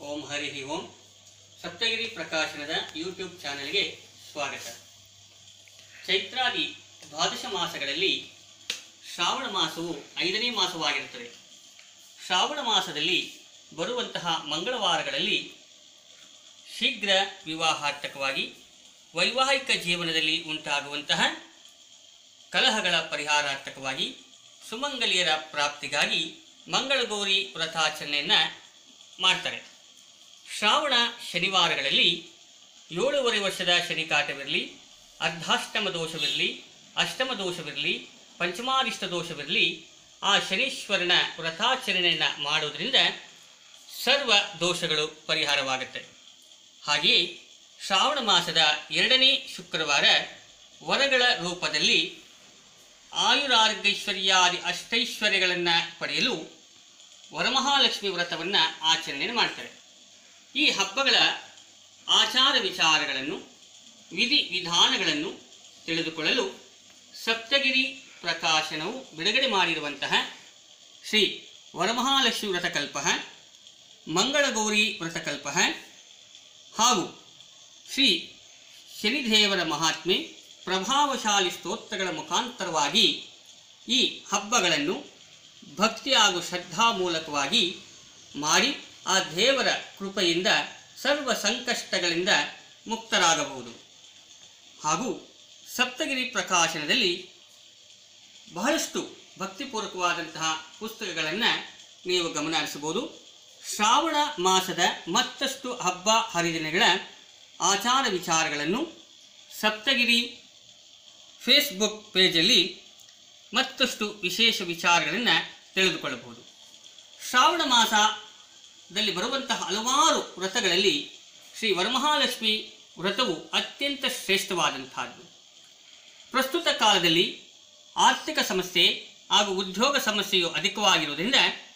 ಓಂ ಹರಿ ಓಂ Saptagiri ಪ್ರಕಾಶನದ YouTube ಚಾನೆಲ್ಗೆ ಸ್ವಾಗತ ಚೈತ್ರಾದಿ ದ್ವಾದಶ ಮಾಸಗಳಲ್ಲಿ ಶ್ರಾವಣ ಮಾಸವು ಐದನೇ ಮಾಸವಾಗಿರುತ್ತದೆ ಶ್ರಾವಣ ಮಾಸದಲ್ಲಿ ಬರುವಂತಹ ಮಂಗಳವಾರಗಳಲ್ಲಿ ಶೀಘ್ರ ವಿವಾಹಾರ್ಥಕವಾಗಿ ವೈವಾಹಿಕ ಜೀವನದಲ್ಲಿ ಉಂಟಾಗುವಂತಹ ಕಲಹಗಳ ಪರಿಹಾರಾರ್ಥಕವಾಗಿ ಸುಮಂಗಲಿಯರ ಪ್ರಾಪ್ತಿಗಾಗಿ ಮಂಗಳಗೌರಿ ವ್ರತಾಚರಣೆಯನ್ನು ಮಾಡ್ತಾರೆ ಶ್ರಾವಣ ಶನಿವಾರಗಳಲ್ಲಿ ಏಳೂವರೆ ವರ್ಷದ ಶನಿಕಾಟವಿರಲಿ ಅರ್ಧಾಷ್ಟಮ ದೋಷವಿರಲಿ ಅಷ್ಟಮ ದೋಷವಿರಲಿ ಪಂಚಮಾರಿಷ್ಟ ದೋಷವಿರಲಿ ಆ ಶನೀಶ್ವರನ ವ್ರತಾಚರಣೆಯನ್ನು ಮಾಡೋದ್ರಿಂದ ಸರ್ವ ದೋಷಗಳು ಪರಿಹಾರವಾಗುತ್ತೆ ಹಾಗೆಯೇ ಶ್ರಾವಣ ಮಾಸದ ಎರಡನೇ ಶುಕ್ರವಾರ ವರಗಳ ರೂಪದಲ್ಲಿ ಆಯುರಾರೋಗ್ಯೈಶ್ವರ್ಯಾದಿ ಅಷ್ಟೈಶ್ವರ್ಯಗಳನ್ನು ಪಡೆಯಲು ವರಮಹಾಲಕ್ಷ್ಮಿ ವ್ರತವನ್ನು ಆಚರಣೆ ಮಾಡ್ತಾರೆ ಈ ಹಬ್ಬಗಳ ಆಚಾರ ವಿಚಾರಗಳನ್ನು ವಿಧಿ ವಿಧಾನಗಳನ್ನು ತಿಳಿದುಕೊಳ್ಳಲು ಸಪ್ತಗಿರಿ ಪ್ರಕಾಶನವು ಬಿಡುಗಡೆ ಮಾಡಿರುವಂತಹ ಶ್ರೀ ವರಮಹಾಲಕ್ಷ್ಮಿ ವ್ರತಕಲ್ಪ ಮಂಗಳಗೌರಿ ವ್ರತಕಲ್ಪ ಹಾಗೂ ಶ್ರೀ ಶನಿದೇವರ ಮಹಾತ್ಮೆ ಪ್ರಭಾವಶಾಲಿ ಸ್ತೋತ್ರಗಳ ಮುಖಾಂತರವಾಗಿ ಈ ಹಬ್ಬಗಳನ್ನು ಭಕ್ತಿ ಹಾಗೂ ಶ್ರದ್ಧಾ ಮೂಲಕವಾಗಿ ಮಾಡಿ ಆ ದೇವರ ಕೃಪೆಯಿಂದ ಸರ್ವ ಸಂಕಷ್ಟಗಳಿಂದ ಮುಕ್ತರಾಗಬಹುದು ಹಾಗೂ ಸಪ್ತಗಿರಿ ಪ್ರಕಾಶನದಲ್ಲಿ ಬಹಳಷ್ಟು ಭಕ್ತಿಪೂರ್ವಕವಾದಂತಹ ಪುಸ್ತಕಗಳನ್ನು ನೀವು ಗಮನ ಹರಿಸಬಹುದು ಶ್ರಾವಣ ಮಾಸದ ಮತ್ತಷ್ಟು ಹಬ್ಬ ಹರಿದಿನಗಳ ಆಚಾರ ವಿಚಾರಗಳನ್ನು ಸಪ್ತಗಿರಿ ಫೇಸ್ಬುಕ್ ಪೇಜಲ್ಲಿ ಮತ್ತಷ್ಟು ವಿಶೇಷ ವಿಚಾರಗಳನ್ನು ತಿಳಿದುಕೊಳ್ಳಬಹುದು ಶ್ರಾವಣ ಮಾಸದಲ್ಲಿ ಬರುವಂತಹ ಹಲವಾರು ವ್ರತಗಳಲ್ಲಿ ಶ್ರೀ ವರಮಹಾಲಕ್ಷ್ಮಿ ವ್ರತವು ಅತ್ಯಂತ ಶ್ರೇಷ್ಠವಾದಂತಹದ್ದು ಪ್ರಸ್ತುತ ಕಾಲದಲ್ಲಿ ಆರ್ಥಿಕ ಸಮಸ್ಯೆ ಹಾಗೂ ಉದ್ಯೋಗ ಸಮಸ್ಯೆಯು ಅಧಿಕವಾಗಿರುವುದರಿಂದ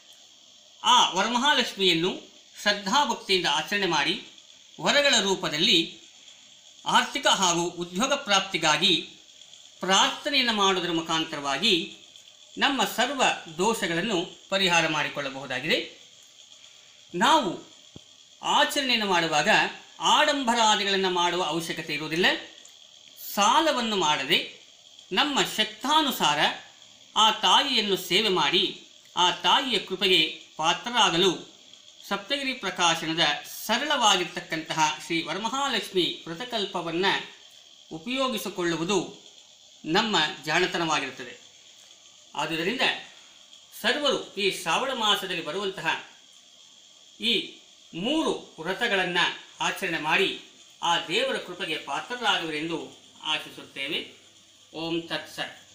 ಆ ವರಮಹಾಲಕ್ಷ್ಮಿಯನ್ನು ಶ್ರದ್ಧಾಭಕ್ತಿಯಿಂದ ಆಚರಣೆ ಮಾಡಿ ವರಗಳ ರೂಪದಲ್ಲಿ ಆರ್ಥಿಕ ಹಾಗೂ ಉದ್ಯೋಗ ಪ್ರಾಪ್ತಿಗಾಗಿ ಪ್ರಾರ್ಥನೆಯನ್ನು ಮಾಡುವುದರ ಮುಖಾಂತರವಾಗಿ ನಮ್ಮ ಸರ್ವ ದೋಷಗಳನ್ನು ಪರಿಹಾರ ಮಾಡಿಕೊಳ್ಳಬಹುದಾಗಿದೆ ನಾವು ಆಚರಣೆಯನ್ನು ಮಾಡುವಾಗ ಆಡಂಬರಾದಿಗಳನ್ನು ಮಾಡುವ ಅವಶ್ಯಕತೆ ಇರುವುದಿಲ್ಲ ಸಾಲವನ್ನು ಮಾಡದೆ ನಮ್ಮ ಶಕ್ತಾನುಸಾರ ಆ ತಾಯಿಯನ್ನು ಸೇವೆ ಮಾಡಿ ಆ ತಾಯಿಯ ಕೃಪೆಗೆ ಪಾತ್ರರಾಗಲು ಸಪ್ತಗಿರಿ ಪ್ರಕಾಶನದ ಸರಳವಾಗಿರ್ತಕ್ಕಂತಹ ಶ್ರೀ ವರಮಹಾಲಕ್ಷ್ಮಿ ವ್ರತಕಲ್ಪವನ್ನು ಉಪಯೋಗಿಸಿಕೊಳ್ಳುವುದು ನಮ್ಮ ಜಾಣತನವಾಗಿರುತ್ತದೆ ಆದುದರಿಂದ ಸರ್ವರು ಈ ಶ್ರಾವಣ ಮಾಸದಲ್ಲಿ ಬರುವಂತಹ ಈ ಮೂರು ವ್ರತಗಳನ್ನು ಆಚರಣೆ ಮಾಡಿ ಆ ದೇವರ ಕೃಪೆಗೆ ಪಾತ್ರರಾಗುವರೆಂದು ಆಶಿಸುತ್ತೇವೆ ಓಂ ತತ್ಸತ್